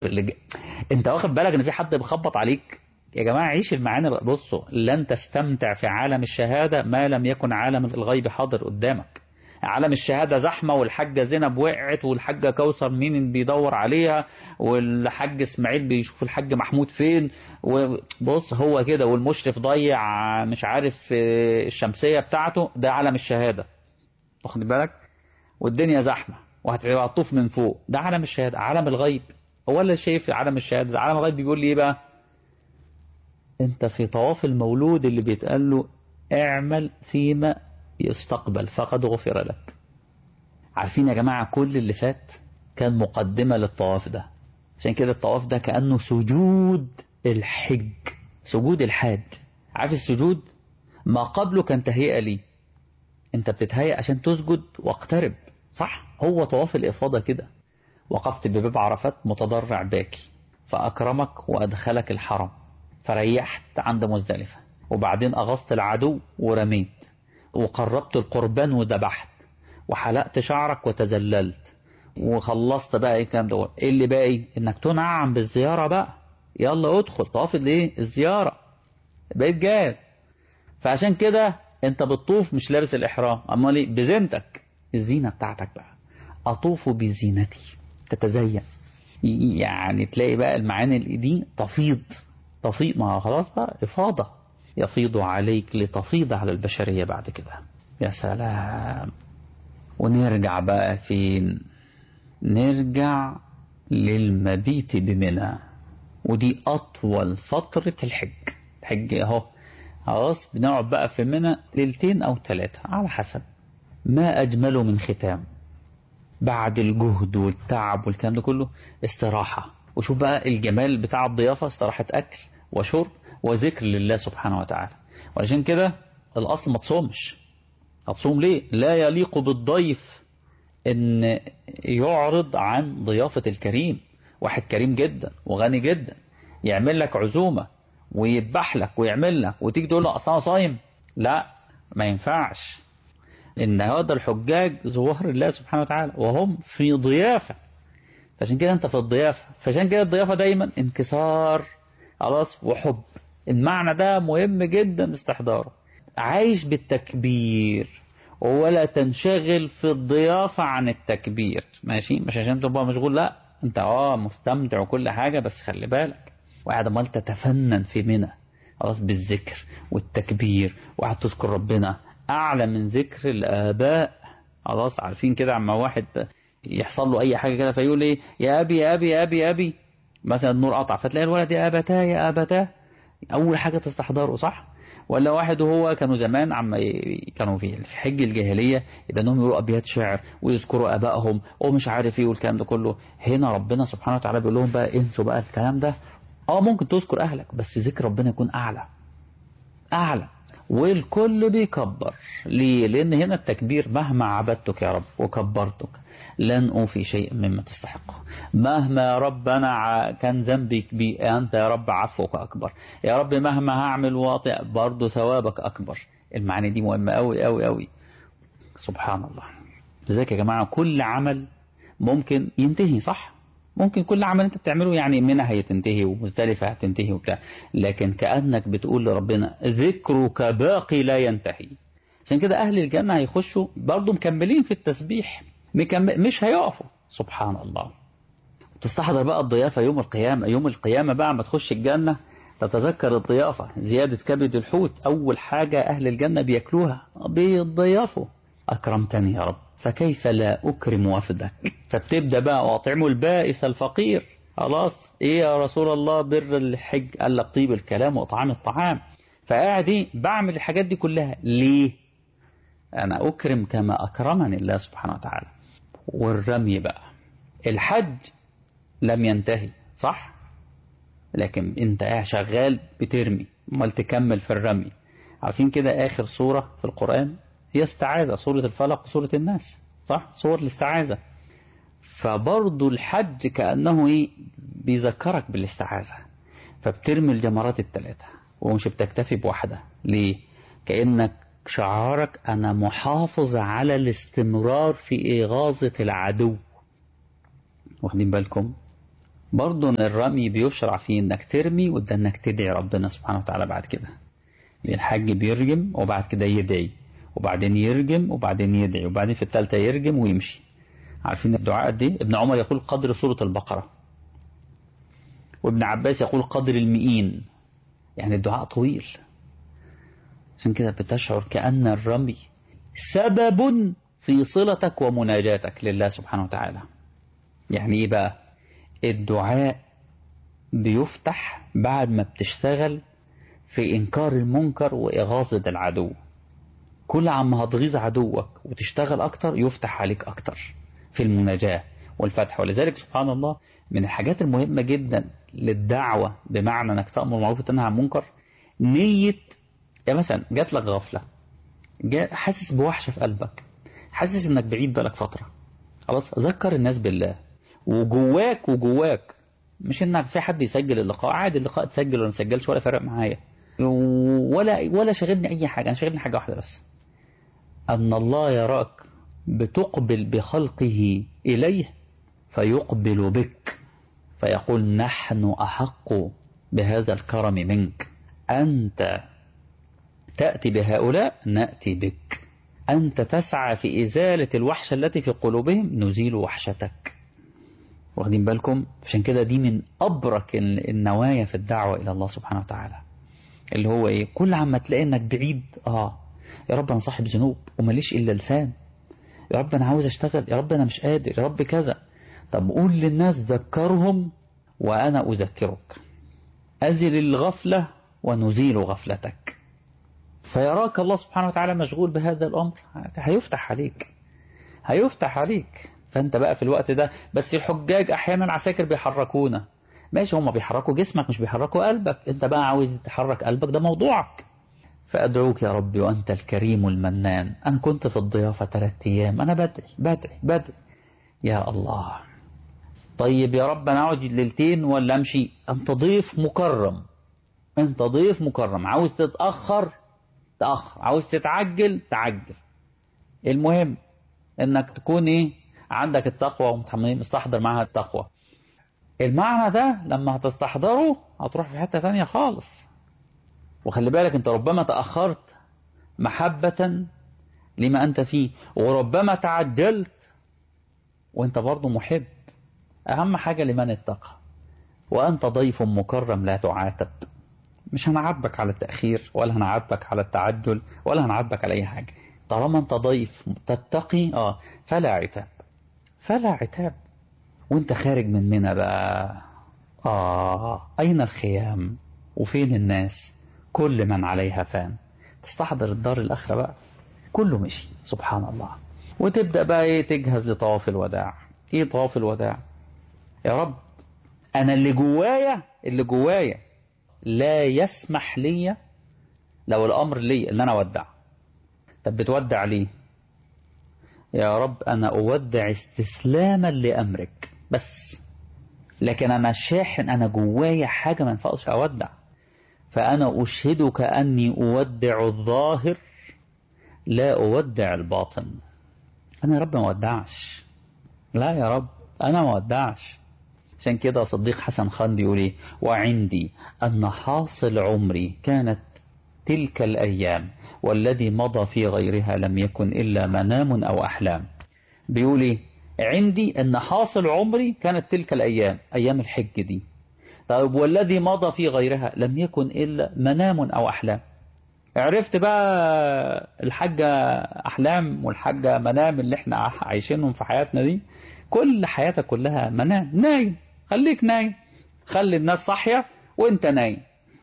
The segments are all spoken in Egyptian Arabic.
اللي ج... انت واخد بالك ان في حد بيخبط عليك يا جماعة عيش المعاني بقى بصوا لن تستمتع في عالم الشهادة ما لم يكن عالم الغيب حاضر قدامك عالم الشهادة زحمة والحاجة زينب وقعت والحاجة كوثر مين بيدور عليها والحاج اسماعيل بيشوف الحاج محمود فين وبص هو كده والمشرف ضيع مش عارف الشمسية بتاعته ده عالم الشهادة واخد بالك والدنيا زحمة وهتطوف من فوق ده عالم الشهادة عالم الغيب هو اللي شايف عالم الشهادة عالم الغيب بيقول لي ايه بقى انت في طواف المولود اللي بيتقال له اعمل فيما يستقبل فقد غفر لك عارفين يا جماعة كل اللي فات كان مقدمة للطواف ده عشان كده الطواف ده كأنه سجود الحج سجود الحاج عارف السجود ما قبله كان تهيئة ليه انت بتتهيأ عشان تسجد واقترب صح هو طواف الإفاضة كده وقفت بباب عرفات متضرع باكي فأكرمك وأدخلك الحرم فريحت عند مزدلفة وبعدين أغصت العدو ورميت وقربت القربان وذبحت وحلقت شعرك وتزللت وخلصت بقى ايه الكلام ده ايه اللي باقي انك تنعم بالزيارة بقى يلا ادخل طواف الايه الزيارة بقيت جاهز فعشان كده انت بتطوف مش لابس الاحرام امال ايه بزينتك الزينة بتاعتك بقى اطوف بزينتي تتزين يعني تلاقي بقى المعاني دي تفيض تفيض ما خلاص بقى افاضة يفيض عليك لتفيض على البشرية بعد كده يا سلام ونرجع بقى فين نرجع للمبيت بمنى ودي أطول فترة الحج الحج اهو خلاص بنقعد بقى في منى ليلتين أو ثلاثة على حسب ما أجمله من ختام بعد الجهد والتعب والكلام ده كله استراحة وشوف بقى الجمال بتاع الضيافة استراحة أكل وشرب وذكر لله سبحانه وتعالى وعشان كده الأصل ما تصومش هتصوم ليه لا يليق بالضيف ان يعرض عن ضيافة الكريم واحد كريم جدا وغني جدا يعمل لك عزومة ويذبح لك ويعمل لك وتيجي تقول له اصلا صايم لا ما ينفعش ان هذا الحجاج زوار الله سبحانه وتعالى وهم في ضيافة فعشان كده انت في الضيافة فعشان كده الضيافة دايما انكسار خلاص وحب المعنى ده مهم جدا استحضاره عايش بالتكبير ولا تنشغل في الضيافة عن التكبير ماشي مش عشان تبقى مشغول لا انت اه مستمتع وكل حاجة بس خلي بالك وقاعد امال تتفنن في منى خلاص بالذكر والتكبير وقاعد تذكر ربنا اعلى من ذكر الاباء خلاص عارفين كده عما واحد يحصل له اي حاجة كده فيقول ايه يا ابي يا ابي يا ابي يا ابي مثلا النور قطع فتلاقي الولد يا ابتاه يا ابتاه اول حاجة تستحضره صح ولا واحد وهو كانوا زمان عم كانوا في حج الجاهلية يبقى انهم يقولوا ابيات شعر ويذكروا ابائهم ومش عارف ايه والكلام ده كله هنا ربنا سبحانه وتعالى بيقول لهم بقى انسوا بقى الكلام ده اه ممكن تذكر اهلك بس ذكر ربنا يكون اعلى اعلى والكل بيكبر ليه لان هنا التكبير مهما عبدتك يا رب وكبرتك لن أوفي شيء مما تستحقه مهما يا رب أنا كان ذنبي كبير أنت يا رب عفوك أكبر يا رب مهما هعمل واطئ برضه ثوابك أكبر المعاني دي مهمة أوي أوي أوي سبحان الله لذلك يا جماعة كل عمل ممكن ينتهي صح ممكن كل عمل انت بتعمله يعني منى هيتنتهي ومزدلفة هتنتهي وبتاع لكن كأنك بتقول لربنا ذكرك باقي لا ينتهي عشان كده أهل الجنة هيخشوا برضه مكملين في التسبيح مش هيقفوا سبحان الله تستحضر بقى الضيافة يوم القيامة يوم القيامة بقى ما تخش الجنة تتذكر الضيافة زيادة كبد الحوت أول حاجة أهل الجنة بيأكلوها بيضيافوا أكرمتني يا رب فكيف لا أكرم وفدك فبتبدأ بقى وأطعموا البائس الفقير خلاص إيه يا رسول الله بر الحج قال لك طيب الكلام وإطعام الطعام فقاعد بعمل الحاجات دي كلها ليه أنا أكرم كما أكرمني الله سبحانه وتعالى والرمي بقى الحج لم ينتهي صح لكن انت قاعد شغال بترمي امال تكمل في الرمي عارفين كده آخر سورة في القرآن هي استعاذة سورة الفلق وسورة الناس صح صور الاستعاذة فبرضو الحج كأنه ايه بيذكرك بالاستعاذة فبترمي الجمرات الثلاثة ومش بتكتفي بواحدة ليه كأنك شعارك أنا محافظ على الاستمرار في إغاظة العدو واخدين بالكم برضه الرمي بيشرع فيه انك ترمي وده انك تدعي ربنا سبحانه وتعالى بعد كده الحاج بيرجم وبعد كده يدعي وبعدين يرجم وبعدين يدعي وبعدين في الثالثة يرجم ويمشي عارفين الدعاء دي ابن عمر يقول قدر سورة البقرة وابن عباس يقول قدر المئين يعني الدعاء طويل عشان كده بتشعر كأن الرمي سبب في صلتك ومناجاتك لله سبحانه وتعالى يعني ايه بقى الدعاء بيفتح بعد ما بتشتغل في إنكار المنكر وإغاظة العدو كل عما هتغيظ عدوك وتشتغل أكتر يفتح عليك أكتر في المناجاة والفتح ولذلك سبحان الله من الحاجات المهمة جدا للدعوة بمعنى أنك تأمر معروف وتنهى عن منكر نية يعني مثلا جات لك غفلة جا حاسس بوحشة في قلبك حاسس انك بعيد بقالك فترة خلاص ذكر الناس بالله وجواك وجواك مش انك في حد يسجل اللقاء عادي اللقاء تسجل ولا ما تسجلش ولا فرق معايا ولا ولا شاغلني اي حاجة انا شاغلني حاجة واحدة بس ان الله يراك بتقبل بخلقه اليه فيقبل بك فيقول نحن احق بهذا الكرم منك انت تأتي بهؤلاء نأتي بك أنت تسعى في إزالة الوحشة التي في قلوبهم نزيل وحشتك واخدين بالكم عشان كده دي من أبرك النوايا في الدعوة إلى الله سبحانه وتعالى اللي هو إيه كل عما تلاقي إنك بعيد آه يا رب أنا صاحب ذنوب وماليش إلا لسان يا رب أنا عاوز أشتغل يا رب أنا مش قادر يا رب كذا طب قول للناس ذكرهم وأنا أذكرك أزل الغفلة ونزيل غفلتك فيراك الله سبحانه وتعالى مشغول بهذا الأمر هيفتح عليك هيفتح عليك فأنت بقى في الوقت ده بس الحجاج أحيانا عساكر بيحركونا ماشي هم بيحركوا جسمك مش بيحركوا قلبك انت بقى عاوز تحرك قلبك ده موضوعك فأدعوك يا ربي وأنت الكريم المنان أنا كنت في الضيافة ثلاثة أيام أنا بدعي بدعي بدعي يا الله طيب يا رب أنا أقعد ليلتين ولا أمشي أنت ضيف مكرم أنت ضيف مكرم عاوز تتأخر تأخر عاوز تتعجل تعجل المهم انك تكون ايه عندك التقوى ومستحضر معها التقوى المعنى ده لما هتستحضره هتروح في حتة ثانية خالص وخلي بالك انت ربما تأخرت محبة لما انت فيه وربما تعجلت وانت برضه محب اهم حاجة لمن اتقى وانت ضيف مكرم لا تعاتب مش هنعاتبك على التأخير ولا هنعاتبك على التعجل ولا هنعاتبك على أي حاجة طالما أنت ضيف تتقي آه فلا عتاب فلا عتاب وانت خارج من منى بقى آه أين الخيام وفين الناس كل من عليها فان تستحضر الدار الآخرة بقى كله مشي سبحان الله وتبدأ بقى ايه تجهز لطواف الوداع ايه طواف الوداع يا رب انا اللي جوايا اللي جوايا لا يسمح لي لو الأمر لي ان أنا أودع طب بتودع ليه يا رب أنا أودع استسلاما لأمرك بس لكن أنا شاحن أنا جوايا حاجة ما ينفعش أودع فأنا أشهدك أني أودع الظاهر لا أودع الباطن أنا يا رب ما أودعش لا يا رب أنا ما أودعش عشان كده صديق حسن خان بيقول ايه وعندي أن حاصل عمري كانت تلك الأيام والذي مضى في غيرها لم يكن إلا منام أو أحلام بيقول ايه عندي أن حاصل عمري كانت تلك الأيام أيام الحج دي طيب والذي مضى في غيرها لم يكن إلا منام أو أحلام عرفت بقى الحاجة أحلام والحاجة منام اللي احنا عايشينهم في حياتنا دي كل حياتك كلها منام نايم خليك نايم خلي الناس صاحية وانت نايم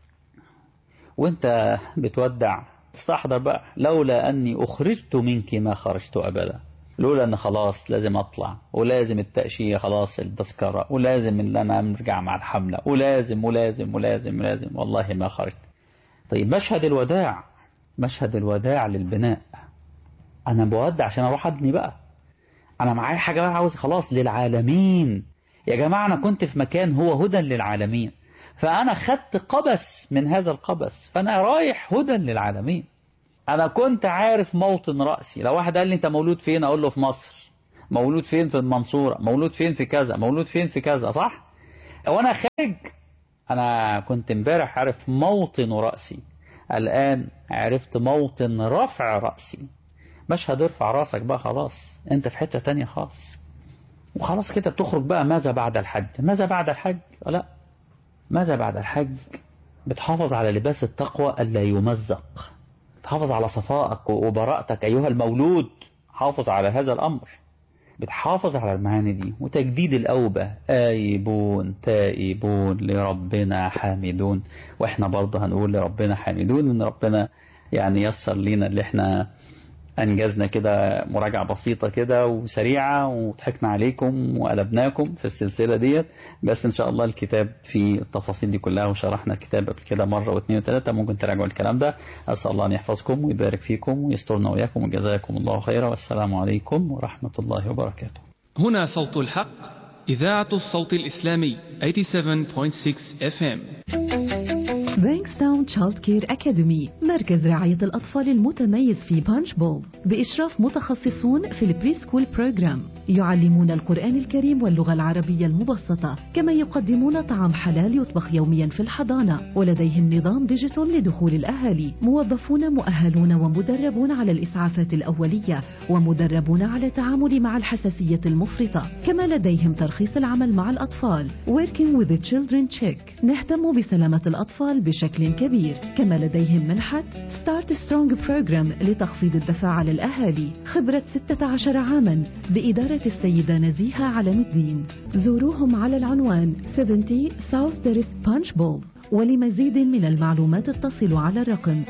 وانت بتودع تستحضر بقى لولا أني أخرجت منك ما خرجت أبدا لولا أن خلاص لازم أطلع ولازم التأشيرة خلاص التذكرة ولازم أن أنا أرجع مع الحملة ولازم ولازم ولازم ولازم والله ما خرجت طيب مشهد الوداع مشهد الوداع للبناء أنا بودع عشان أروح أبني بقى أنا معايا حاجة بقى عاوز خلاص للعالمين يا جماعة أنا كنت في مكان هو هدى للعالمين فأنا خدت قبس من هذا القبس فأنا رايح هدى للعالمين أنا كنت عارف موطن رأسي لو واحد قال لي أنت مولود فين أقول له في مصر مولود فين في المنصورة مولود فين في كذا مولود فين في كذا صح وانا خارج انا كنت امبارح عارف موطن رأسي الآن عرفت موطن رفع رأسي مش هترفع راسك بقى خلاص انت في حتة تانية خالص وخلاص كده بتخرج بقى ماذا بعد الحج ماذا بعد الحج لا ماذا بعد الحج بتحافظ على لباس التقوى ألا يمزق تحافظ على صفائك وبراءتك أيها المولود حافظ على هذا الأمر بتحافظ على المعاني دي وتجديد الأوبة آيبون تائبون لربنا حامدون وإحنا برضه هنقول لربنا حامدون إن ربنا يعني يسر لينا اللي إحنا أنجزنا كده مراجعة بسيطة كده وسريعة وضحكنا عليكم وقلبناكم في السلسلة ديت بس إن شاء الله الكتاب في التفاصيل دي كلها وشرحنا الكتاب قبل كده مرة واثنين وثلاثة ممكن تراجعوا الكلام ده أسأل الله أن يحفظكم ويبارك فيكم ويسترنا وإياكم وجزاكم الله خيرا والسلام عليكم ورحمة الله وبركاته هنا صوت الحق إذاعة الصوت الإسلامي 87.6 FM بانكستاون تشايلد كير أكاديمي مركز رعاية الأطفال المتميز في بانش بول بإشراف متخصصون في البري سكول بروجرام يعلمون القرآن الكريم واللغة العربية المبسطة كما يقدمون طعام حلال يطبخ يوميا في الحضانة ولديهم نظام ديجيتال لدخول الأهالي موظفون مؤهلون ومدربون على الإسعافات الأولية ومدربون على التعامل مع الحساسية المفرطة كما لديهم ترخيص العمل مع الأطفال Working with the Children Check نهتم بسلامة الأطفال بشكل كبير كما لديهم منحة Start Strong Program لتخفيض الدفع على الأهالي خبرة 16 عاما بإدارة السيدة نزيهة علم الدين زوروهم على العنوان 70 South Terrace Punch Bowl ولمزيد من المعلومات اتصلوا على الرقم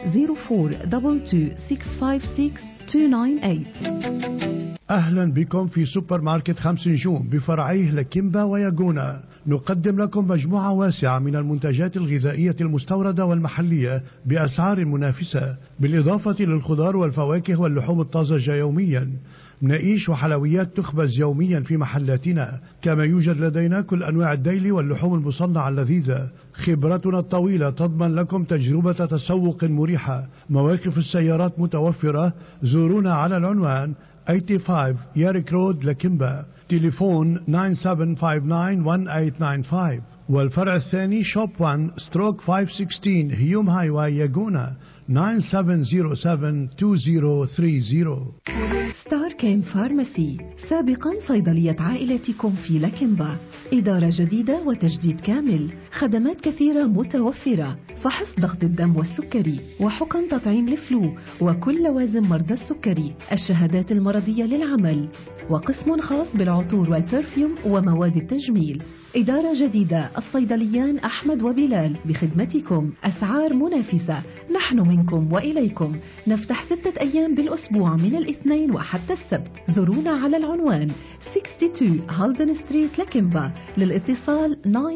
0422 أهلا بكم في سوبر ماركت خمس نجوم بفرعيه لكيمبا وياجونا نقدم لكم مجموعة واسعة من المنتجات الغذائية المستوردة والمحلية بأسعار منافسة بالإضافة للخضار والفواكه واللحوم الطازجة يوميا مناقيش وحلويات تخبز يوميا في محلاتنا كما يوجد لدينا كل أنواع الديل واللحوم المصنعة اللذيذة خبرتنا الطويلة تضمن لكم تجربة تسوق مريحة مواقف السيارات متوفرة زورونا على العنوان 85 ياريك رود لكيمبا تليفون 97591895 والفرع الثاني شوب 1 ستروك 516 هيوم هاي واي ياجونا 97072030 ستار كيم فارماسي سابقا صيدلية عائلتكم في لكنبا إدارة جديدة وتجديد كامل خدمات كثيرة متوفرة فحص ضغط الدم والسكري وحقن تطعيم الفلو وكل لوازم مرضى السكري الشهادات المرضية للعمل وقسم خاص بالعطور والبرفيوم ومواد التجميل إدارة جديدة الصيدليان أحمد وبلال بخدمتكم أسعار منافسة نحن منكم وإليكم نفتح ستة أيام بالأسبوع من الاثنين وحتى السبت زورونا على العنوان 62 هالدن ستريت لكمبا للاتصال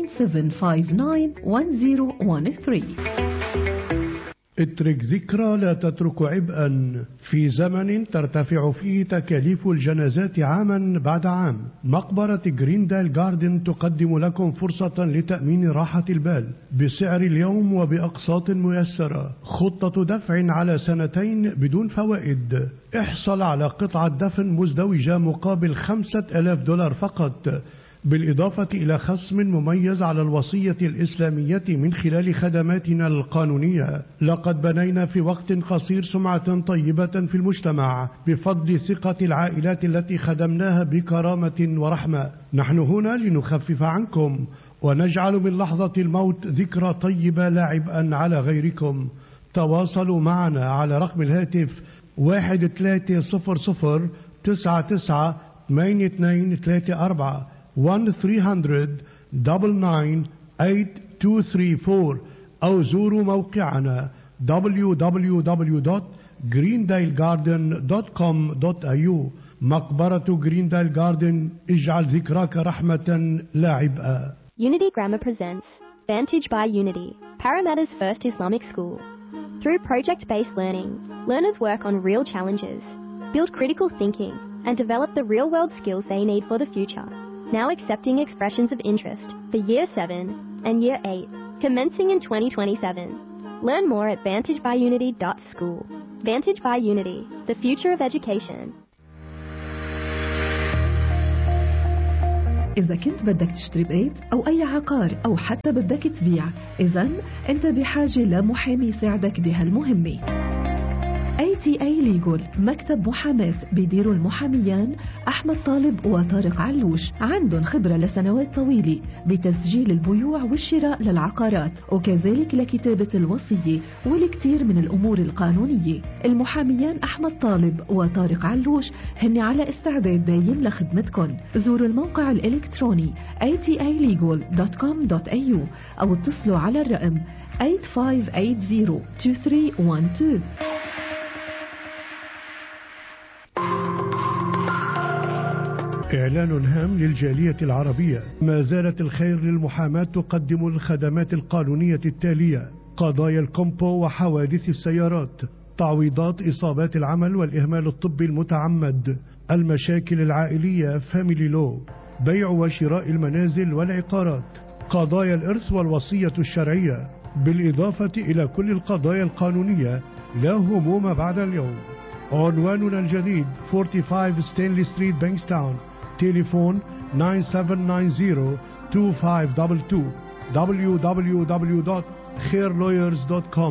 97591013 اترك ذكرى لا تترك عبئا في زمن ترتفع فيه تكاليف الجنازات عاما بعد عام مقبرة جريندال جاردن تقدم لكم فرصة لتأمين راحة البال بسعر اليوم وبأقساط ميسرة خطة دفع على سنتين بدون فوائد احصل على قطعة دفن مزدوجة مقابل خمسة ألاف دولار فقط بالإضافة إلى خصم مميز على الوصية الإسلامية من خلال خدماتنا القانونية لقد بنينا في وقت قصير سمعة طيبة في المجتمع بفضل ثقة العائلات التي خدمناها بكرامة ورحمة نحن هنا لنخفف عنكم ونجعل من لحظة الموت ذكرى طيبة لا عبئا على غيركم تواصلوا معنا على رقم الهاتف واحد ثلاثة صفر صفر تسعة تسعة ثمانية اثنين ثلاثة أربعة 1-300-99-8234 أو زوروا موقعنا www.greendalegarden.com.au مقبرة جريندايل جاردن اجعل ذكراك رحمة لا عبئا Unity Grammar presents Vantage by Unity, Parramatta's first Islamic school. Through project based learning, learners work on real challenges, build critical thinking, and develop the real world skills they need for the future. Now accepting expressions of interest for Year 7 and Year 8, commencing in 2027. Learn more at vantagebyunity.school. Vantage by Unity, the future of education. إذا كنت بدك تشتري بيت أو أي عقار أو حتى بدك تبيع إذا أنت بحاجة لمحامي يساعدك بهالمهمة ATA Legal مكتب محاماة بيديروا المحاميان أحمد طالب وطارق علوش عندهم خبرة لسنوات طويلة بتسجيل البيوع والشراء للعقارات وكذلك لكتابة الوصية والكثير من الأمور القانونية المحاميان أحمد طالب وطارق علوش هن على استعداد دايم لخدمتكم زوروا الموقع الإلكتروني atalegal.com.au أو اتصلوا على الرقم 8580 إعلان هام للجالية العربية ما زالت الخير للمحاماة تقدم الخدمات القانونية التالية قضايا الكومبو وحوادث السيارات تعويضات إصابات العمل والإهمال الطبي المتعمد المشاكل العائلية فاميلي لو بيع وشراء المنازل والعقارات قضايا الإرث والوصية الشرعية بالإضافة إلى كل القضايا القانونية لا هموم بعد اليوم عنواننا الجديد 45 ستانلي ستريت بانكستاون تليفون 9790 2522 www.khairlawyers.com